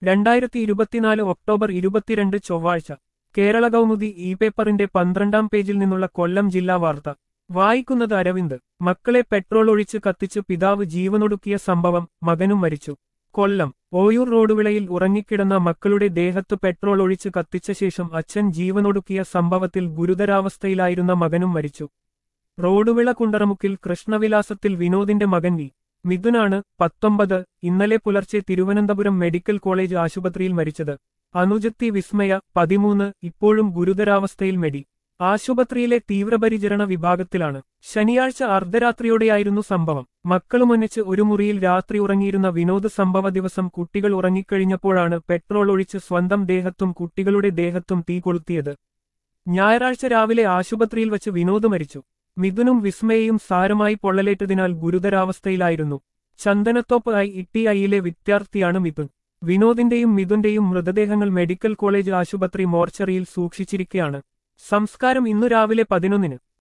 രണ്ടായിരത്തി ഇരുപത്തിനാല് ഒക്ടോബർ ഇരുപത്തിരണ്ട് ചൊവ്വാഴ്ച കേരള കൗമുദി ഇ പേപ്പറിന്റെ പന്ത്രണ്ടാം പേജിൽ നിന്നുള്ള കൊല്ലം ജില്ലാ വാർത്ത വായിക്കുന്നത് അരവിന്ദ് മക്കളെ പെട്രോൾ ഒഴിച്ച് കത്തിച്ച് പിതാവ് ജീവനൊടുക്കിയ സംഭവം മകനും മരിച്ചു കൊല്ലം ഓയൂർ റോഡുവിളയിൽ ഉറങ്ങിക്കിടന്ന മക്കളുടെ ദേഹത്ത് പെട്രോൾ ഒഴിച്ച് കത്തിച്ച ശേഷം അച്ഛൻ ജീവനൊടുക്കിയ സംഭവത്തിൽ ഗുരുതരാവസ്ഥയിലായിരുന്ന മകനും മരിച്ചു റോഡുവിള കുണ്ടറമുക്കിൽ കൃഷ്ണവിലാസത്തിൽ വിനോദിന്റെ മകൻ വി മിഥുനാണ് പത്തൊമ്പത് ഇന്നലെ പുലർച്ചെ തിരുവനന്തപുരം മെഡിക്കൽ കോളേജ് ആശുപത്രിയിൽ മരിച്ചത് അനുജത്തി വിസ്മയ പതിമൂന്ന് ഇപ്പോഴും ഗുരുതരാവസ്ഥയിൽ മെഡി ആശുപത്രിയിലെ തീവ്രപരിചരണ വിഭാഗത്തിലാണ് ശനിയാഴ്ച അർദ്ധരാത്രിയോടെയായിരുന്നു സംഭവം മക്കളുമൊന്നിച്ച് ഒരു മുറിയിൽ രാത്രി ഉറങ്ങിയിരുന്ന വിനോദ് സംഭവ ദിവസം കുട്ടികൾ ഉറങ്ങിക്കഴിഞ്ഞപ്പോഴാണ് പെട്രോൾ ഒഴിച്ച് സ്വന്തം ദേഹത്തും കുട്ടികളുടെ ദേഹത്തും തീ കൊളുത്തിയത് ഞായറാഴ്ച രാവിലെ ആശുപത്രിയിൽ വച്ച് വിനോദ് മരിച്ചു മിഥുനും വിസ്മയയും സാരമായി പൊള്ളലേറ്റതിനാൽ ഗുരുതരാവസ്ഥയിലായിരുന്നു ചന്ദനത്തോപ്പ് ഐ ഇട്ടി ഐയിലെ വിദ്യാർത്ഥിയാണ് മിഥുൻ വിനോദിന്റെയും മിഥുന്റെയും മൃതദേഹങ്ങൾ മെഡിക്കൽ കോളേജ് ആശുപത്രി മോർച്ചറിയിൽ സൂക്ഷിച്ചിരിക്കെയാണ് സംസ്കാരം ഇന്നു രാവിലെ പതിനൊന്നിന്